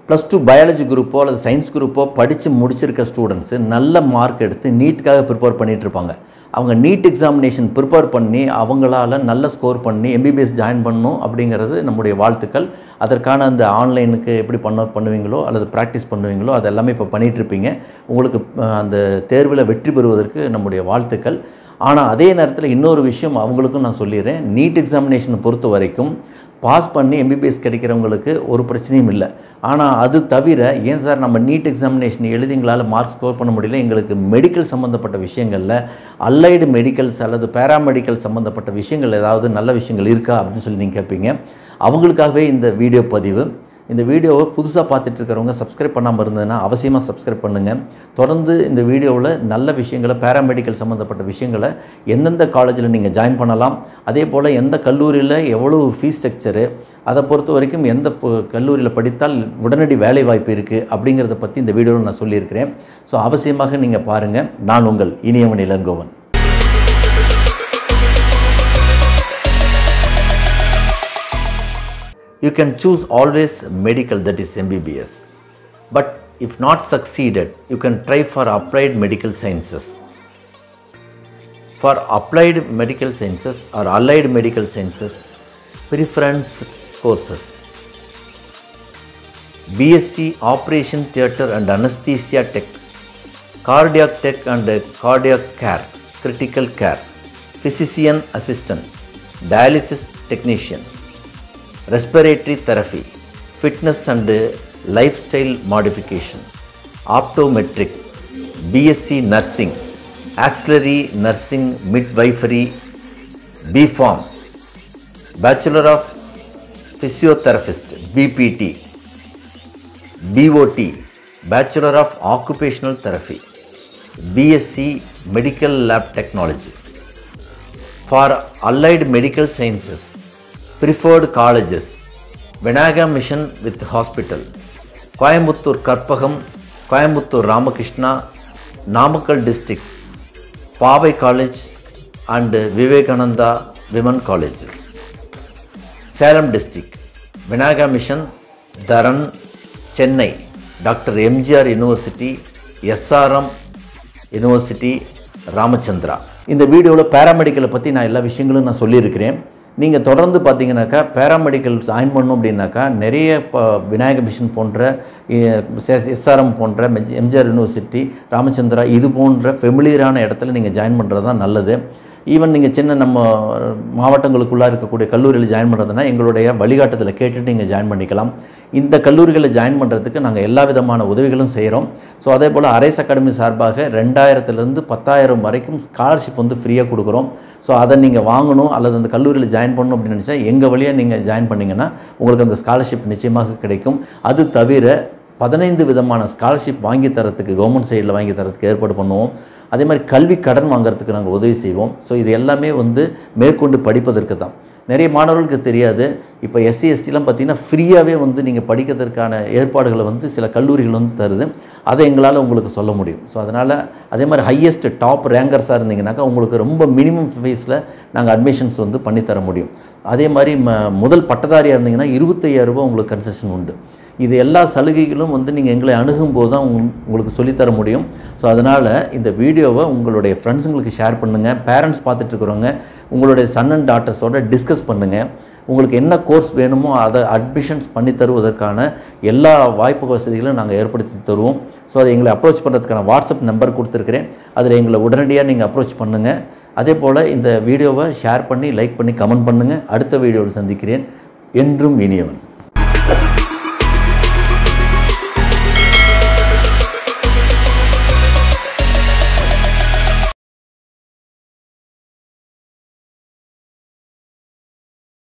Plus two biology குரூப்போ அல்லது science குரூப்போ படித்து முடிச்சிருக்க students நல்ல மார்க் எடுத்து நீட்டுக்காக ப்ரிப்பேர் பண்ணிட்டு இருப்பாங்க அவங்க நீட் எக்ஸாமினேஷன் ப்ரிப்பேர் பண்ணி அவங்களால நல்ல ஸ்கோர் பண்ணி எம்பிபிஎஸ் ஜாயின் பண்ணணும் அப்படிங்கிறது நம்முடைய வாழ்த்துக்கள் அதற்கான அந்த ஆன்லைனுக்கு எப்படி பண்ண பண்ணுவீங்களோ அல்லது ப்ராக்டிஸ் பண்ணுவீங்களோ அது எல்லாமே இப்போ பண்ணிட்டு இருப்பீங்க உங்களுக்கு அஹ், அந்த தேர்வில் வெற்றி பெறுவதற்கு நம்முடைய வாழ்த்துக்கள் ஆனால் அதே நேரத்தில் இன்னொரு விஷயம் அவங்களுக்கும் நான் சொல்லிடுறேன் நீட் எக்ஸாமினேஷனை பொறுத்த வரைக்கும் பாஸ் பண்ணி எம்பிபிஎஸ் கிடைக்கிறவங்களுக்கு ஒரு பிரச்சனையும் இல்லை ஆனால் அது தவிர ஏன் சார் நம்ம நீட் எக்ஸாமினேஷன் எழுதி எங்களால் மார்க் ஸ்கோர் பண்ண முடியல எங்களுக்கு மெடிக்கல் சம்மந்தப்பட்ட விஷயங்களில் அல்லைடு மெடிக்கல்ஸ் அல்லது பேராமெடிக்கல் சம்மந்தப்பட்ட விஷயங்கள் ஏதாவது நல்ல விஷயங்கள் இருக்கா அப்படின்னு சொல்லி நீங்கள் கேட்பீங்க அவங்களுக்காகவே இந்த வீடியோ பதிவு இந்த வீடியோவை புதுசாக பார்த்துட்டு இருக்கிறவங்க சப்ஸ்கிரைப் பண்ணாமல் இருந்ததுன்னா அவசியமாக சப்ஸ்கிரைப் பண்ணுங்கள் தொடர்ந்து இந்த வீடியோவில் நல்ல விஷயங்களை பேராமெடிக்கல் சம்மந்தப்பட்ட விஷயங்களை எந்தெந்த காலேஜில் நீங்கள் ஜாயின் பண்ணலாம் அதே போல் எந்த கல்லூரியில் எவ்வளோ ஃபீஸ் ஸ்ட்ரக்சரு அதை பொறுத்த வரைக்கும் எந்த ப- கல்லூரியில் படித்தால் உடனடி வேலை வாய்ப்பு இருக்குது அப்படிங்கிறத பற்றி இந்த வீடியோவில் நான் சொல்லியிருக்கிறேன் ஸோ அவசியமாக நீங்கள் பாருங்கள் நான் உங்கள் Iniyavan Ilangovan You can choose always medical that is MBBS. But if not succeeded, you can try for applied medical sciences. For applied medical sciences or allied medical sciences, preference courses. BSc Operation Theatre and Anesthesia Tech, Cardiac Tech and Cardiac Care, Critical Care, Physician Assistant, Dialysis Technician, respiratory therapy, fitness and lifestyle modification, optometric, BSc nursing, auxiliary nursing midwifery, B Farm, Bachelor of Physiotherapist, BPT, BOT, Bachelor of Occupational Therapy, BSc Medical Lab Technology. For allied medical sciences, preferred colleges, Venaga Mission with Hospital, Coimbatore Karpagam, Coimbatore Ramakrishna, Namakkal districts, Pavai College and Vivekananda Women Colleges. Salem district Vinayaka mission தரன் Chennai doctor MGR university SRM university Ramachandra இந்த வீடியோவில் பேராமெடிக்கலை பற்றி நான் எல்லா விஷயங்களும் நான் சொல்லியிருக்கிறேன் நீங்கள் தொடர்ந்து பார்த்தீங்கன்னாக்கா பேராமெடிக்கல் ஜாயின் பண்ணணும் அப்படின்னாக்கா நிறைய இப்போ விநாயக மிஷன் போன்ற எஸ்ஆர்எம் போன்ற மெஜ்- எம்ஜிஆர் யூனிவர்சிட்டி ராமச்சந்திரா இது போன்ற ஃபெமிலியரான இடத்துல நீங்கள் ஜாயின் பண்ணுறது தான் நல்லது ஈவன் நீங்கள் சின்ன நம்ம மாவட்டங்களுக்குள்ளே இருக்கக்கூடிய கல்லூரியில் ஜாயின் பண்ணுறதுனா எங்களுடைய வழிகாட்டுதலை கேட்டுட்டு நீங்கள் ஜாயின் பண்ணிக்கலாம் இந்த கல்லூரிகளில் ஜாயின் பண்ணுறதுக்கு நாங்கள் எல்லா விதமான உதவிகளும் செய்கிறோம் ஸோ அதே போல் அரேஸ் அகாடமி சார்பாக ரெண்டாயிரத்துலேருந்து பத்தாயிரம் வரைக்கும் ஸ்காலர்ஷிப் வந்து ஃப்ரீயாக கொடுக்குறோம் ஸோ அதை நீங்கள் வாங்கணும் அல்லது அந்த கல்லூரியில் ஜாயின் பண்ணணும் அப்படின்னு நினச்சா எங்கள் வழியாக நீங்கள் ஜாயின் பண்ணிங்கன்னா உங்களுக்கு அந்த ஸ்காலர்ஷிப் நிச்சயமாக கிடைக்கும் அது தவிர பதினைந்து விதமான ஸ்காலர்ஷிப் வாங்கி தரத்துக்கு கவர்மெண்ட் சைடில் வாங்கி தரத்துக்கு ஏற்பாடு பண்ணுவோம் அதே மாதிரி கல்வி கடன் வாங்குறதுக்கு நாங்கள் உதவி செய்வோம் ஸோ இது எல்லாமே வந்து மேற்கொண்டு படிப்பதற்கு தான் நிறைய மாணவர்களுக்கு தெரியாது இப்போ எஸ்சி எஸ்டிலாம் பார்த்தீங்கன்னா ஃப்ரீயாகவே வந்து நீங்கள் படிக்கிறதுக்கான ஏற்பாடுகளை வந்து சில கல்லூரிகள் வந்து தருது அதை எங்களால் உங்களுக்கு சொல்ல முடியும் ஸோ அதனால் அதே மாதிரி ஹையஸ்ட் டாப் ரேங்கர்ஸாக இருந்தீங்கன்னாக்கா உங்களுக்கு ரொம்ப மினிமம் ஃபீஸில் நாங்கள் அட்மிஷன்ஸ் வந்து பண்ணித்தர முடியும் அதே மாதிரி ம முதல் பட்டதாரியாக இருந்தீங்கன்னா இருபத்தையாயிரம் ரூபாய் உங்களுக்கு கன்செஷன் உண்டு இது எல்லா சலுகைகளும் வந்து நீங்கள் எங்களை அணுகும்போது தான் உங்க- உங்களுக்கு சொல்லித்தர முடியும் ஸோ அதனால் இந்த வீடியோவை உங்களுடைய ஃப்ரெண்ட்ஸுங்களுக்கு ஷேர் பண்ணுங்கள் பேரண்ட்ஸ் பார்த்துட்டு இருக்கிறவங்க உங்களுடைய சன் அண்ட் டாட்டர்ஸோட டிஸ்கஸ் பண்ணுங்கள் உங்களுக்கு என்ன கோர்ஸ் வேணுமோ அதை அட்மிஷன்ஸ் பண்ணி தருவதற்கான எல்லா வாய்ப்பு வசதிகளும் நாங்கள் ஏற்படுத்தி தருவோம் ஸோ அதை எங்களை அப்ரோச் பண்ணுறதுக்கான வாட்ஸ்அப் நம்பர் கொடுத்துருக்கிறேன் அதில் எங்களை உடனடியாக நீங்கள் அப்ரோச் பண்ணுங்கள் அதே போல் இந்த வீடியோவை ஷேர் பண்ணி லைக் பண்ணி கமெண்ட் பண்ணுங்கள் அடுத்த வீடியோவில் சந்திக்கிறேன் என்றும் இனியவன்